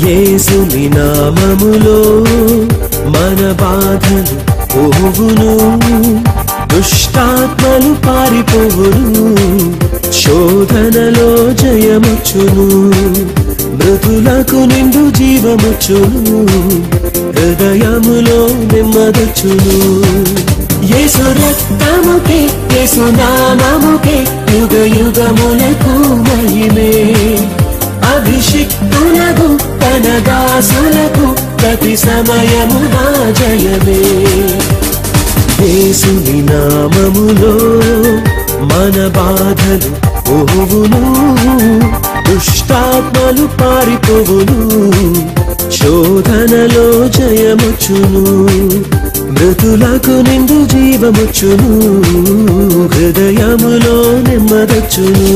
యేసుని నామములో మన బాధలు పోవును దుష్టాత్మలు పారిపోవును శోధనలో జయముచ్చును మృతులకు నిండు జీవముచ్చును హృదయములో నెమ్మదొచ్చును యేసు రక్తముకే యేసు నామముకే యుగ యుగములకు మహిమే అభిషిక్తులకు తన దాసులకు ప్రతి సమయము నా జయమే యేసుని నామములో మన బాధలు పోవును దుష్టాత్మలు పారిపోవును శోధనలో జయముచ్చును మృతులకు నిండు జీవముచ్చును హృదయములో నెమ్మదొచ్చును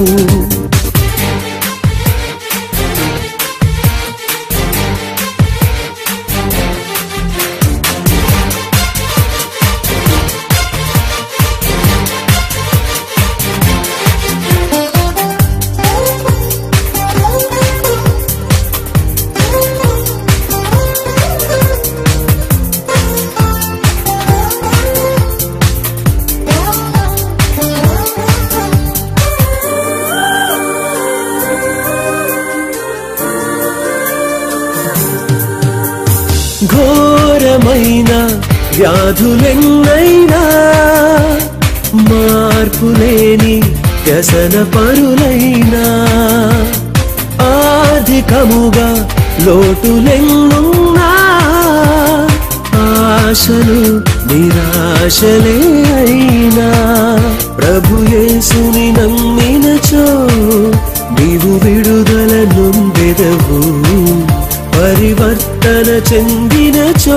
ఘోరమైన వ్యాధులెన్నైనా మార్పులేని వ్యసన పరులైనా ఆర్థికముగా లోటులెన్నున్నా ఆశలు నిరాశలే అయినా ప్రభు యేసుని నమ్మినచో నీవు విడుదల నొందెదవు పరివర్తన చెందినచో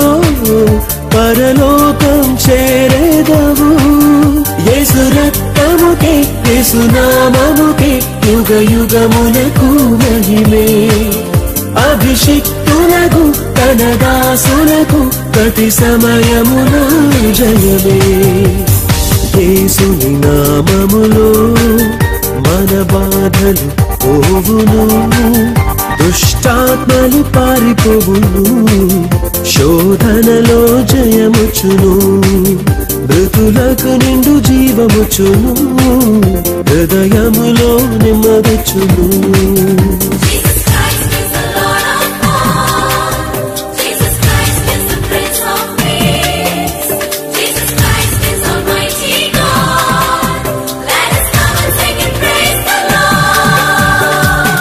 పరలోకం చేరేదవు యేసు రక్తముకే యేసు నామముకే యుగ యుగమునకు మహిమే అభిషిక్తులకు తన దాసులకు ప్రతి సమయమున జయమే యేసుని నామములో మన బాధలు పోవును దుష్టాత్మలు పారిపోవును శోధనలో జయముచును మృతులకు నిండు జీవముచును హృదయములో నెమ్మదొచ్చును Jesus Christ is the Lord of all. Jesus Christ is the Prince of Peace. Jesus Christ is Almighty God. Let us come and sing and praise the Lord.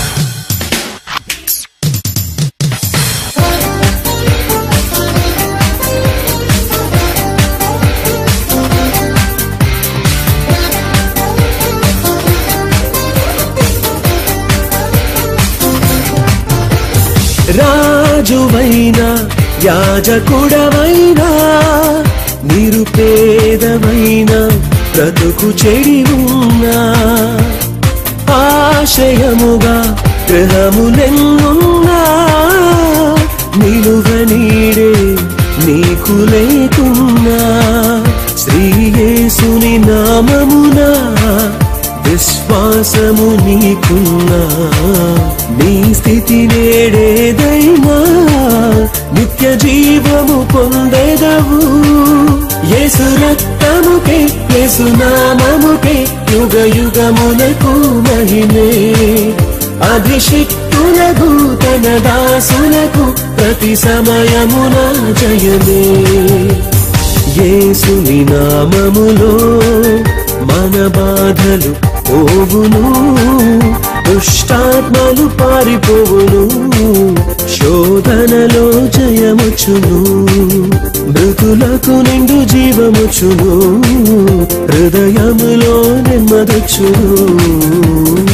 రాజువైనా యాజకుడవైనా నిరుపేదమైనా బ్రతుకు చెడి ఉన్నా ఆశయముగా గ్రహములెన్నున్నా నిలువ నీడే నీకు లేకున్నా శ్రీయేసుని నామమునా విశ్వాసము నీకున్నా నీ స్థితి నేడేదైనా నిత్య జీవము పొందెదవు యేసు రక్తముకే యేసు నామముకే యుగ యుగమునకు మహిమే అభిషిక్తులకు తన దాసులకు ప్రతి సమయమున జయమే యేసుని నామములో మన బాధలు పోవును దుష్టాత్మలు పారిపోవును శోధనలో జయముచును మృతులకు నిండు జీవముచును హృదయములో నెమ్మదొచ్చును